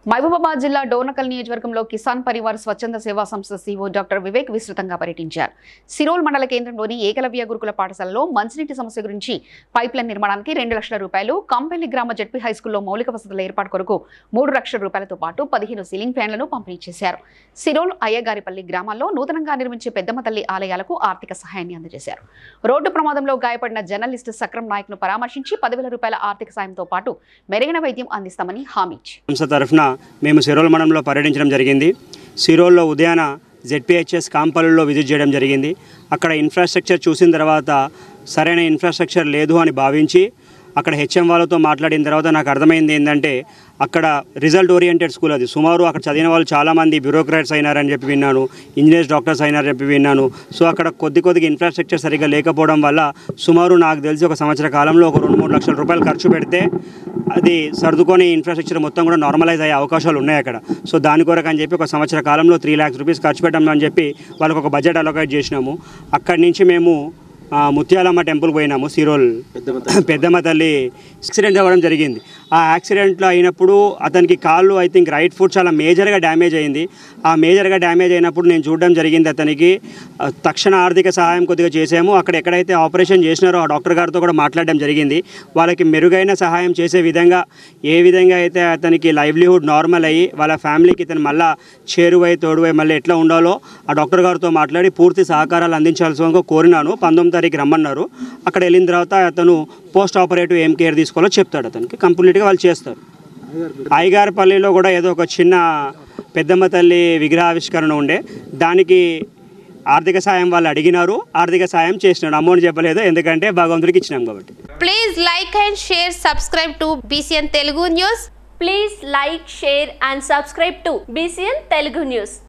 మహబూబాబాద్ జిల్లా డోర్నకల్ నియోజకవర్గంలో కిసాన్ పరివార్ స్వచ్ఛంద సేవా సంస్థ సీఓ డాక్టర్ వివేక్ విస్తృతంగా పర్యటించారు సిరోల్ మండల కేంద్రంలోని ఏకలవ్య గురుకుల పాఠశాలలో మంచినీటి సమస్య గురించి పైప్ లైన్ నిర్మాణానికి రెండు లక్షల రూపాయలు కంపెల్లి గ్రామ జడ్పీ హైస్కూల్లో మౌలిక వసతుల ఏర్పాటు కొరకు మూడు లక్షల రూపాయలతో పాటు పదిహేను సీలింగ్ ఫ్యాన్లను పంపిణీ చేశారు సిరోల్ అయ్యగారిపల్లి గ్రామాల్లో నూతనంగా నిర్మించే పెద్దమ్మ తల్లి ఆలయాలకు ఆర్థిక సహాయాన్ని అందజేశారు రోడ్డు ప్రమాదంలో గాయపడిన జర్నలిస్టు సక్రం నాయక్ ను పరామర్శించి పదివేల రూపాయల ఆర్థిక సాయంతో పాటు మెరుగైన వైద్యం అందిస్తామని హామీ ఇచ్చారు సంస్థ తరఫున మేము సిరోల్ మండలంలో పర్యటించడం జరిగింది సిరోల్లో ఉదయాన జెడ్పీహెచ్ఎస్ కాంపల్లిలో విజిట్ చేయడం జరిగింది అక్కడ ఇన్ఫ్రాస్ట్రక్చర్ చూసిన తర్వాత సరైన ఇన్ఫ్రాస్ట్రక్చర్ లేదు అని భావించి అక్కడ హెచ్ఎం వాళ్ళతో మాట్లాడిన తర్వాత నాకు అర్థమైంది ఏంటంటే అక్కడ రిజల్ట్ ఓరియంటెడ్ స్కూల్ అది సుమారు అక్కడ చదివిన వాళ్ళు చాలామంది బ్యూరోక్రాట్స్ అయినారని చెప్పి విన్నాను ఇంజనీర్స్ డాక్టర్స్ అయినారని చెప్పి విన్నాను సో అక్కడ కొద్ది కొద్దిగా ఇన్ఫ్రాస్ట్రక్చర్ సరిగ్గా లేకపోవడం వల్ల సుమారు నాకు తెలిసి ఒక సంవత్సర కాలంలో ఒక రెండు మూడు లక్షల రూపాయలు ఖర్చు పెడితే అది సర్దుకొని ఇన్ఫ్రాస్ట్రక్చర్ మొత్తం కూడా నార్మలైజ్ అయ్యే అవకాశాలు ఉన్నాయి అక్కడ సో దాని కొరకు అని చెప్పి ఒక సంవత్సర కాలంలో త్రీ ల్యాక్స్ రూపీస్ ఖర్చు పెట్టాము అని చెప్పి వాళ్ళకి ఒక బడ్జెట్ అలొకేట్ చేసినాము అక్కడి నుంచి మేము ఆ, ముత్యాలమ్మ టెంపుల్ పోయినాము సిరోల్ పెద్దమ్మ తల్లి యాక్సిడెంట్ అవ్వడం జరిగింది ఆ యాక్సిడెంట్లో అయినప్పుడు అతనికి కాళ్ళు ఐ థింక్ రైట్ ఫుట్ చాలా మేజర్గా డ్యామేజ్ అయింది ఆ మేజర్గా డ్యామేజ్ అయినప్పుడు నేను చూడడం జరిగింది అతనికి ఆ, తక్షణ ఆర్థిక సహాయం కొద్దిగా చేసాము అక్కడ ఎక్కడైతే ఆపరేషన్ చేసినారో ఆ డాక్టర్ గారితో కూడా మాట్లాడడం జరిగింది వాళ్ళకి మెరుగైన సహాయం చేసే విధంగా ఏ విధంగా అయితే అతనికి లైవ్లీహుడ్ నార్మల్ అయ్యి వాళ్ళ ఫ్యామిలీకి ఇతను మళ్ళా చేరువై తోడువై మళ్ళీ ఎట్లా ఉండాలో ఆ డాక్టర్ గారితో మాట్లాడి పూర్తి సహకారాలు అందించాల్సిందిగా కోరినాను పంతొమ్మిది తారీఖు రమ్మన్నారు అక్కడ వెళ్ళిన తర్వాత అతను పోస్ట్ ఆపరేటివ్ ఏం కేర్ తీసుకోవాలో చెప్తాడు అతనికి కంప్లీట్గా వాళ్ళు చేస్తారు అయ్యగారిపల్లిలో కూడా ఏదో ఒక చిన్న పెద్దమ్మ తల్లి విగ్రహావిష్కరణ ఉండే దానికి ఆర్థిక సాయం వాళ్ళు అడిగినారు ఆర్థిక సాయం చేసినాడు అమౌంట్ చెప్పలేదు ఎందుకంటే భగవంతుడికి ఇచ్చినాం కాబట్టి Please like and share, subscribe to BCN Telugu News. Please like, share and subscribe to BCN Telugu News.